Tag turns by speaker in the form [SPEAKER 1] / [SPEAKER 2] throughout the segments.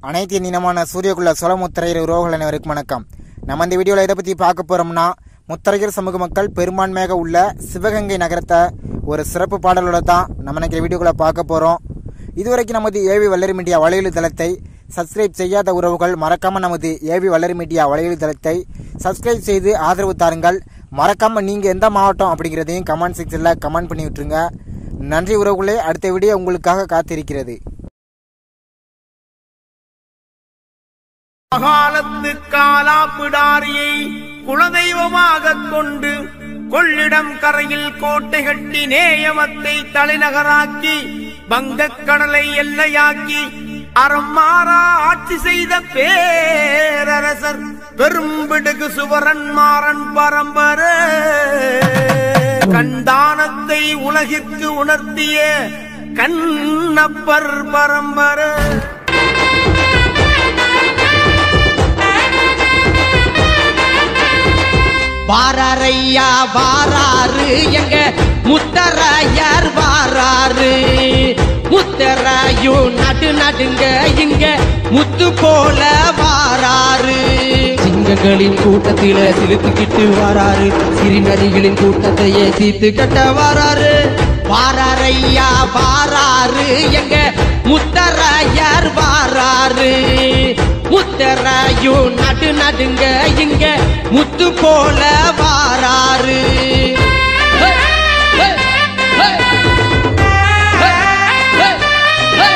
[SPEAKER 1] அனைத்து இனமான சூரியகுல சோழ முத்தரையர் உறவுகள் அனைவருக்கும் வணக்கம் நம்ம இந்த வீடியோவில் எதை பற்றி பார்க்க போகிறோம்னா முத்தரையர் சமூக மக்கள் பெரும்பான்மையாக உள்ள சிவகங்கை நகரத்தை ஒரு சிறப்பு பாடலோட தான் நம்ம இன்னைக்கு வீடியோக்குள்ள பார்க்க போகிறோம் இதுவரைக்கும் நமது ஏவி வல்லரி மீடியா வலையொலி தளத்தை சப்ஸ்கிரைப் செய்யாத உறவுகள் மறக்காம நமது ஏவி வல்லரி மீடியா வலையொலி தளத்தை சப்ஸ்கிரைப் செய்து ஆதரவு தாருங்கள் மறக்காம நீங்க எந்த மாவட்டம் அப்படிங்கிறதையும் கமெண்ட் செக்ஷன்ல கமெண்ட் பண்ணி விட்டுருங்க நன்றி உறவுகளே அடுத்த வீடியோ உங்களுக்காக காத்திருக்கிறது
[SPEAKER 2] காலத்து காலாப்பிடாரியை குலதெய்வமாகக் கொண்டு கொள்ளிடம் கரையில் கோட்டை கட்டி நேயமத்தை தலைநகராக்கி வங்கக் கடலை எல்லையாக்கி அறம் மாறா ஆட்சி செய்த பேரரசர் பெரும்பிடுகு சுவரன் மாறன் பரம்பர கண்தானத்தை உலகிற்கு உணர்த்திய கண்ணப்பர் பரம்பரை
[SPEAKER 3] வாராரையா வாராரு எங்க முத்தராயார் வாராரு முத்தராயும் நடு நடுங்க இங்க முத்து போல வாராரு சிங்கங்களின் கூட்டத்தில சிலுத்துக்கிட்டு வாராரு சிறுநரிகளின் கூட்டத்தையே தீத்து கட்ட வாராரு வாராரையா வாராரு எங்க முத்தராயார் வாராரு முத்தராயும் நடு நடுங்க இங்க முத்து போல வாராரு ஹே, ஹே, ஹே. ஹே, ஹே, ஹே.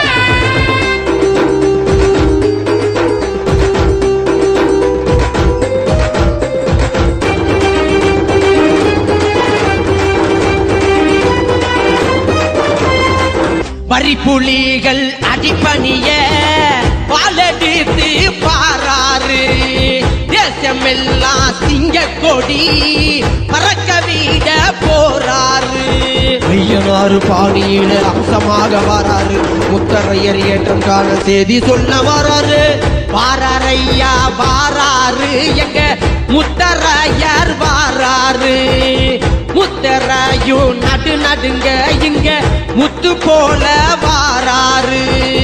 [SPEAKER 3] பறிப்புலிகள் அடிப்பணிய பாலடித்து பாராறு தேசமெல்லாம் சிங்க கொடி பறக்க வீட போறாரு ஐயனாறு பாணியில அம்சமாக வாராரு முத்தரையர் ஏற்றம் காண செய்தி சொல்ல வாராரு வாராரையா வாராரு எங்க முத்தரையர் வாராரு முத்தராயும் நடு நடுங்க இங்க முத்து போல வாராரு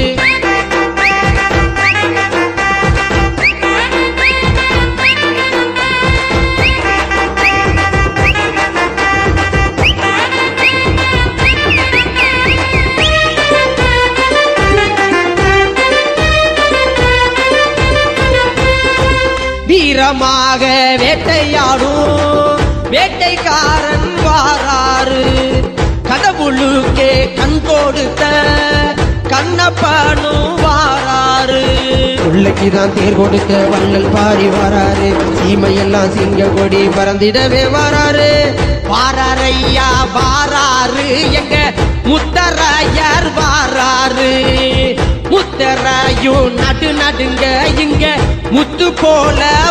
[SPEAKER 3] வீரமாக வேட்டையாடும் வேட்டைக்காரன் வாராரு கடவுளுக்கே கண் கொடுத்த கண்ணப்பனும் வாராரு பிள்ளைக்கு தான் தேர் கொடுத்த வள்ளல் பாரி வாராரு சீமையெல்லாம் சிங்க கொடி பறந்திடவே வாராரு வாராரையா வாராரு எங்க முத்தராயர் வாராரு முத்தராயும் நடு நடுங்க இங்க முத்து போல